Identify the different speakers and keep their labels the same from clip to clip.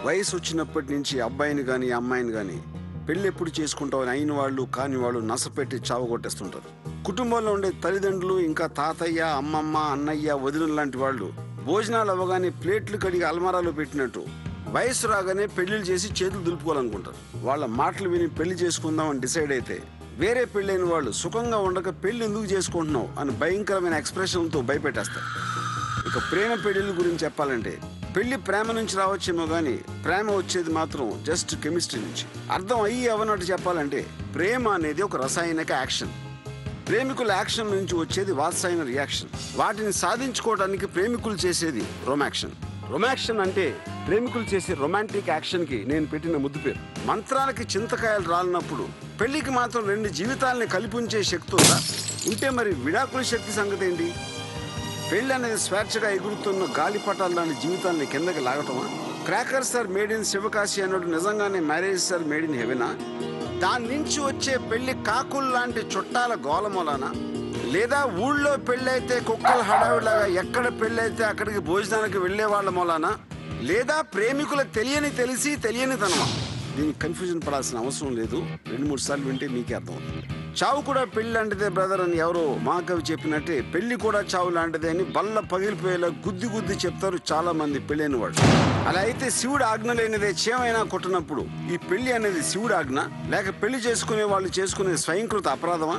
Speaker 1: వయసు వచ్చినప్పటి నుంచి అబ్బాయిని కానీ అమ్మాయిని కానీ పెళ్ళి ఎప్పుడు చేసుకుంటావు అని అయిన వాళ్ళు కాని వాళ్ళు నసపెట్టి చావు కొట్టేస్తుంటారు కుటుంబంలో ఉండే తల్లిదండ్రులు ఇంకా తాతయ్య అమ్మమ్మ అన్నయ్య వదిన లాంటి వాళ్ళు భోజనాలు అవ్వగానే ప్లేట్లు కడిగి అల్మారాలో పెట్టినట్టు వయసు రాగానే పెళ్లిళ్ళు చేసి చేతులు దులుపుకోవాలనుకుంటారు వాళ్ళ మాటలు విని పెళ్లి చేసుకుందాం అని డిసైడ్ అయితే వేరే పెళ్ళైన వాళ్ళు సుఖంగా ఉండక పెళ్లి ఎందుకు చేసుకుంటున్నావు అని భయంకరమైన ఎక్స్ప్రెషన్తో భయపెట్టేస్తారు ఇక ప్రేమ పెళ్లిళ్ళ గురించి చెప్పాలంటే పెళ్లి ప్రేమ నుంచి రావచ్చేమో కానీ ప్రేమ వచ్చేది మాత్రం జస్ట్ కెమిస్ట్రీ నుంచి అర్థం అయ్యి అవనట్టు చెప్పాలంటే ప్రేమ అనేది ఒక రసాయనిక యాక్షన్ ప్రేమికుల యాక్షన్ నుంచి వచ్చేది వాత్సాయన రియాక్షన్ వాటిని సాధించుకోవడానికి ప్రేమికులు చేసేది రొమాక్షన్ రొమాక్షన్ అంటే ప్రేమికులు చేసే రొమాంటిక్ యాక్షన్ కి నేను పెట్టిన ముద్దు పేరు మంత్రాలకి చింతకాయలు రాలినప్పుడు పెళ్లికి మాత్రం రెండు జీవితాలని కలిపి ఉంచే శక్తి ఉందా ఉంటే మరి విడాకుల శక్తి సంగతి ఏంటి పెళ్లి అనేది స్వేచ్ఛగా ఎగురుతున్న గాలిపటాలు లాంటి జీవితాన్ని కిందకి లాగటమా crackers are made in Sivakasi అన్నట్టు నిజంగానే మ్యారేజ్ ఆర్ మేడ్ ఇన్ హెవెనా దాని నుంచి వచ్చే పెళ్లి కాకులు లాంటి చుట్టాల గోలమూలన లేదా ఊళ్ళో పెళ్ళైతే కుక్కల హడావిడిలాగా ఎక్కడ పెళ్ళైతే అక్కడికి భోజనానికి వెళ్లే వాళ్ళ మూలాన లేదా ప్రేమికుల తెలియని తెలిసి తెలియని తనమా దీనికి కన్ఫ్యూజన్ పడాల్సిన అవసరం లేదు రెండు మూడు సార్లు వింటే మీకే అర్థమవుతుంది చావు కూడా పెళ్లి లాంటిదే బ్రదర్ అని ఎవరో మా కవి చెప్పినట్టే పెళ్లి కూడా చావు లాంటిదే అని బల్ల పగిలిపోయేలా గుద్ది గుద్ది చెప్తారు చాలా మంది పెళ్ళైన వాళ్ళు అలా అయితే శివుడు ఆజ్ఞ లేనిదే చేమైనా కొట్టినప్పుడు ఈ పెళ్లి అనేది శివుడు ఆజ్ఞ లేక పెళ్లి చేసుకునే వాళ్ళు చేసుకునే స్వయంకృత అపరాధమా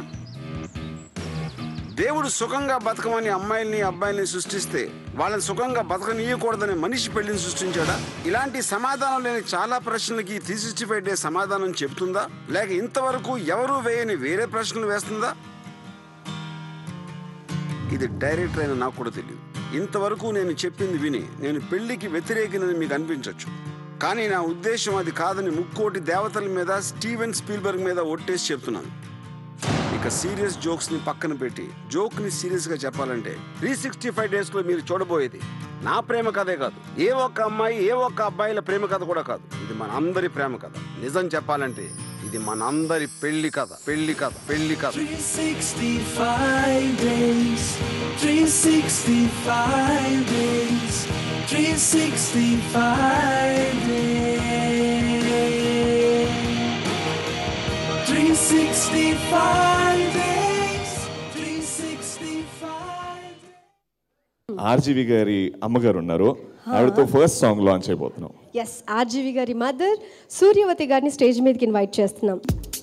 Speaker 1: దేవుడు సుఖంగా బతకమని అమ్మాయిల్ని అబ్బాయిల్ని సృష్టిస్తే వాళ్ళని సుఖంగా బతకనీయకూడదని మనిషి పెళ్లిని సృష్టించాడా ఇలాంటి సమాధానం లేని చాలా ప్రశ్నలకి త్రీ సిక్స్టీ ఫైవ్ డే సమాధానం చెబుతుందా లేక ఇంతవరకు ఎవరూ వేయని వేరే ప్రశ్నలు వేస్తుందా ఇది డైరెక్టర్ అయిన నాకు కూడా తెలియదు ఇంతవరకు నేను చెప్పింది విని నేను పెళ్లికి వ్యతిరేకినని మీకు అనిపించవచ్చు కానీ నా ఉద్దేశం అది కాదని ముక్కోటి దేవతల మీద స్టీవెన్ స్పీల్బర్గ్ మీద ఒట్టేసి చెప్తున్నాను ఇక సీరియస్ జోక్స్ ని పక్కన పెట్టి జోక్ ని సీరియస్ గా చెప్పాలంటే త్రీ సిక్స్టీ ఫైవ్ డేస్ లో మీరు చూడబోయేది నా ప్రేమ కథే కాదు ఏ ఒక్క అమ్మాయి ఏ ఒక్క అబ్బాయిల ప్రేమ కథ కూడా కాదు ఇది మన అందరి ప్రేమ కథ నిజం చెప్పాలంటే ఇది మన అందరి పెళ్లి కథ పెళ్లి కథ పెళ్లి కథ
Speaker 2: 365 days, 365 days, 365 days, 365 days, 365
Speaker 3: RGV గారి అమ్మగారు ఉన్నారు ఆవిడతో ఫస్ట్ సాంగ్ లాంచ్ అయిపోతున్నాం
Speaker 4: ఎస్ ఆర్జీవి గారి మదర్ సూర్యవతి గారిని స్టేజ్ మీదకి ఇన్వైట్ చేస్తున్నాం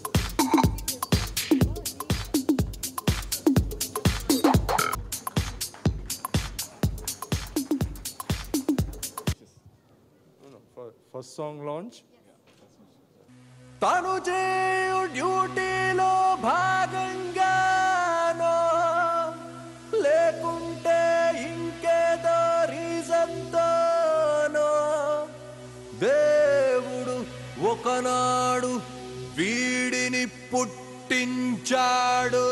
Speaker 3: ఫస్ట్ సాంగ్ లాంచ్
Speaker 2: తను చేయు డ్యూటీలో భాగంగానో లేకుంటే ఇంకేదో రీజన్తోనో దేవుడు ఒకనాడు వీడిని పుట్టించాడు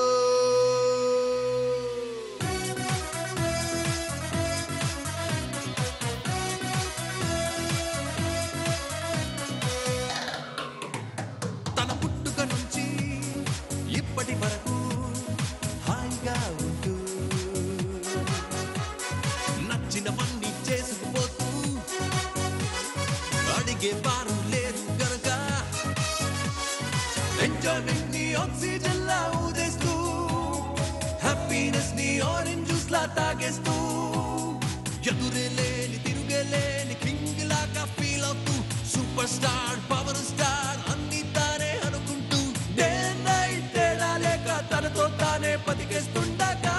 Speaker 2: తన పుట్టుక నుంచి ఇప్పటి వరకు హాయిగా ఉంటూ నచ్చినవన్నీ చేసుకుపోతూ అడిగే వారు లేరు గనక ఎంజాయ్మెంట్ ని ఆక్సిజన్ లా ఊదేస్తూ హ్యాపీనెస్ ని ఆరెంజ్ జ్యూస్ లా తాగేస్తూ ఎదురే లేని తిరుగే లేని కింగ్ లాగా ఫీల్ అవుతూ సూపర్ స్టార్ పవర్ స్టార్ అన్ని తానే అనుకుంటూ డే నైట్ తేడా లేక తనతో తానే బతికేస్తుండగా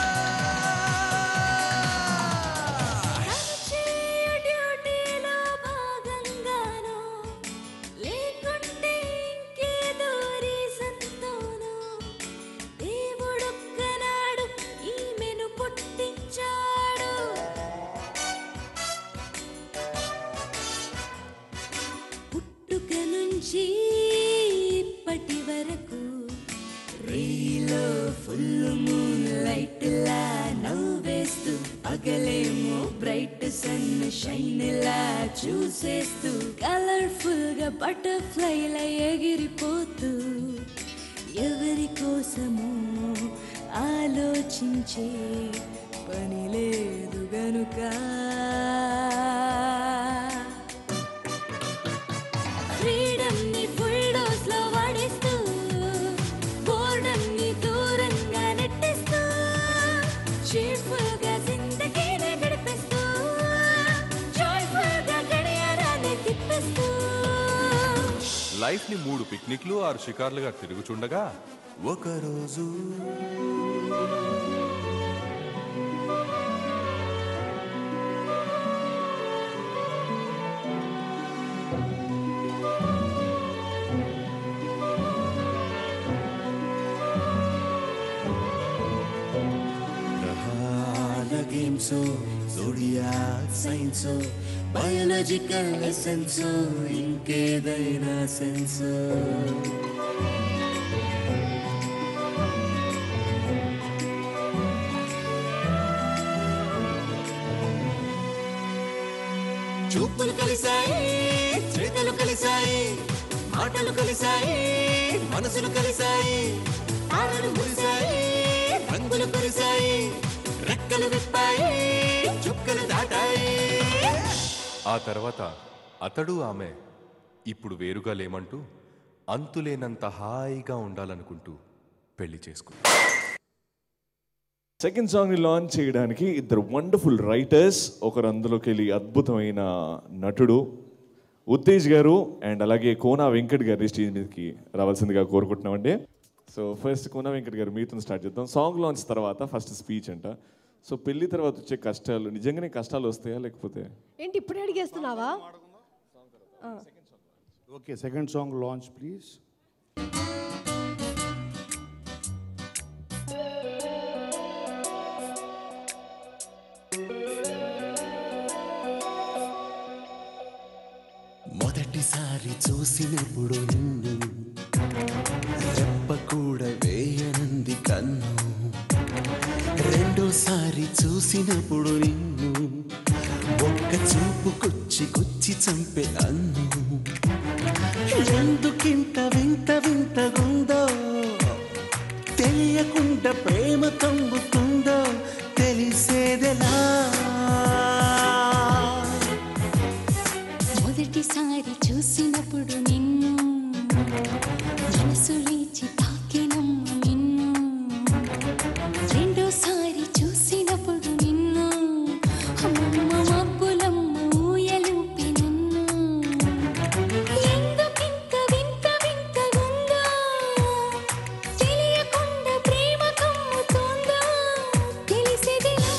Speaker 5: డ్యూటీలో భాగంగానో లేకుంటే ఇంకేదో రీజన్తోనో దేవుడొక్కనాడు ఈమెను పుట్టించాడు పుట్టుక నుంచి ఇప్పటి వరకు రీలో ఫుల్ మూన్ లైట్ లా నవ్వేస్తూ పగలేమో బ్రైట్ సన్ షైన్ లా చూసేస్తూ కలర్ఫుల్ గా బటర్ఫ్లై లా ఎగిరిపోతూ ఎవరి కోసమో ఆలోచించే పని లేదు గనుక
Speaker 6: లైఫ్ ని మూడు పిక్నిక్లు ఆరు షికార్లుగా తిరుగుచుండగా
Speaker 2: ఒకరోజు గ్రహాల games zodiac signs biological essence ఇంకేదైనా సెన్స్ చూపులు కలిసాయి చేతులు కలిసాయి మాటలు కలిసాయి మనసులు కలిసాయి తారలు మురిసాయి రంగులు కురిసాయి రెక్కలు విప్పాయి చుక్కలు దాటాయి
Speaker 6: ఆ తర్వాత అతడు ఆమె ఇప్పుడు వేరుగా లేమంటూ అంతులేనంత హాయిగా ఉండాలనుకుంటూ పెళ్లి చేసుకుంటారు
Speaker 3: సెకండ్ సాంగ్ని లాంచ్ చేయడానికి ఇద్దరు వండర్ఫుల్ రైటర్స్ ఒకరు అందులోకి వెళ్ళి అద్భుతమైన నటుడు ఉత్తేజ్ గారు అండ్ అలాగే కోనా వెంకట్ గారి స్టేజ్ మీదకి రావాల్సిందిగా కోరుకుంటున్నామండి సో ఫస్ట్ కోనా వెంకట్ గారు మీతో స్టార్ట్ చేద్దాం సాంగ్ లాంచ్ తర్వాత ఫస్ట్ స్పీచ్ అంట సో పెళ్లి తర్వాత వచ్చే కష్టాలు నిజంగానే కష్టాలు వస్తాయా లేకపోతే
Speaker 4: ఏంటి ఇప్పుడే అడిగేస్తున్నావా
Speaker 7: Okay, second song launch, please.
Speaker 2: మొదటిసారి చూసినప్పుడు నిన్ను రెప్ప కూడా వేయనంది కన్ను రెండోసారి చూసినప్పుడు నిన్ను ఒక్క చూపు కుచ్చి కుచ్చి చంపే నన్ను ఎందుకింత వింత వింతగుందో తెలియకుండా ప్రేమ కమ్ముతుందో తెలిసేదెలా
Speaker 5: మొదటిసారి చూసినప్పుడు నిన్ను మనసు లేచి తాకినమ్మ నిన్ను రెండోసారి చూసినప్పుడు నిన్ను అమ్మమ్మ మబ్బులమ్మ ఊయలూపి నన్ను ఎందుకింత వింత వింతగుందో తెలియకుండా ప్రేమ కమ్ముతుందో తెలిసేదిలా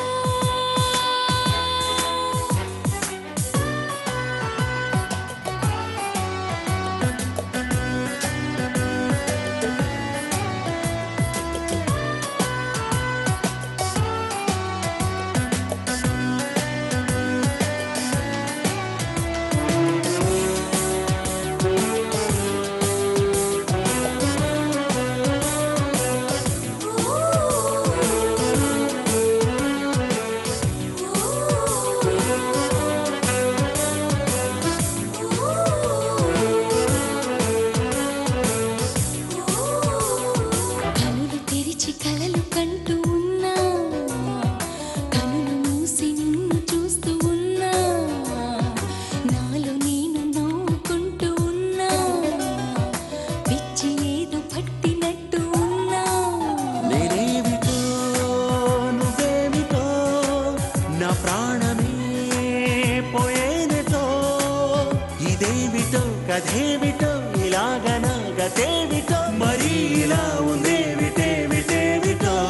Speaker 5: కనులు తెరిచి కలలు కంటూ ఉన్నా కనులు మూసి నిన్ను చూస్తూ ఉన్నా నాలో నేను నవ్వుకుంటూ ఉన్నా పిచ్చి ఏదో పట్టినట్టు ఉన్నా
Speaker 2: నేనేమిటో నువ్వేమిటో నా ప్రాణమే పోయేనితో ఇదేమిటో కథేమిటో ఇలాగనా గతేమిటో మరీ ఇలా ఉందేమిటేమిటేమిటో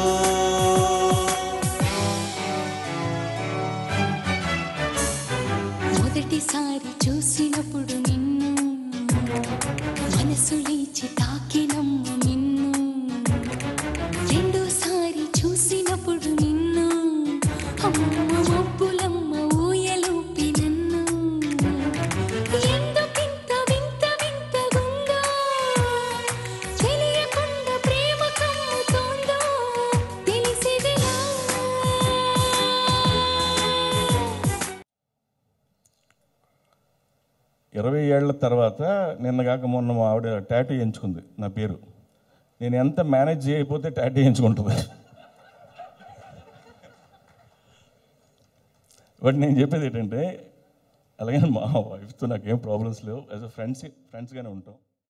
Speaker 5: మొదటిసారి చూసినప్పుడు నిన్ను మనసు లేచి తాకినమ్మ నిన్ను రెండోసారి చూసినప్పుడు నిన్ను అమ్మమ్మ మబ్బులమ్మ ఊయలూపి నన్ను ఎందుకింత వింత వింతగుందో తెలియకుండా ప్రేమ కమ్ముతోందో తెలిసేదిలా
Speaker 8: ఇరవై ఏళ్ల తర్వాత నిన్నగాక మొన్న మా ఆవిడ టాటూ ఎంచుకుంది నా పేరు నేను ఎంత మేనేజ్ చేయకపోతే టాటూ ఎంచుకుంటుంది బట్ నేను చెప్పేది ఏంటంటే అలాగే మా వైఫ్తో నాకేం ప్రాబ్లమ్స్ లేవు యాజ్ అ ఫ్రెండ్స్ ఫ్రెండ్స్గానే ఉంటాం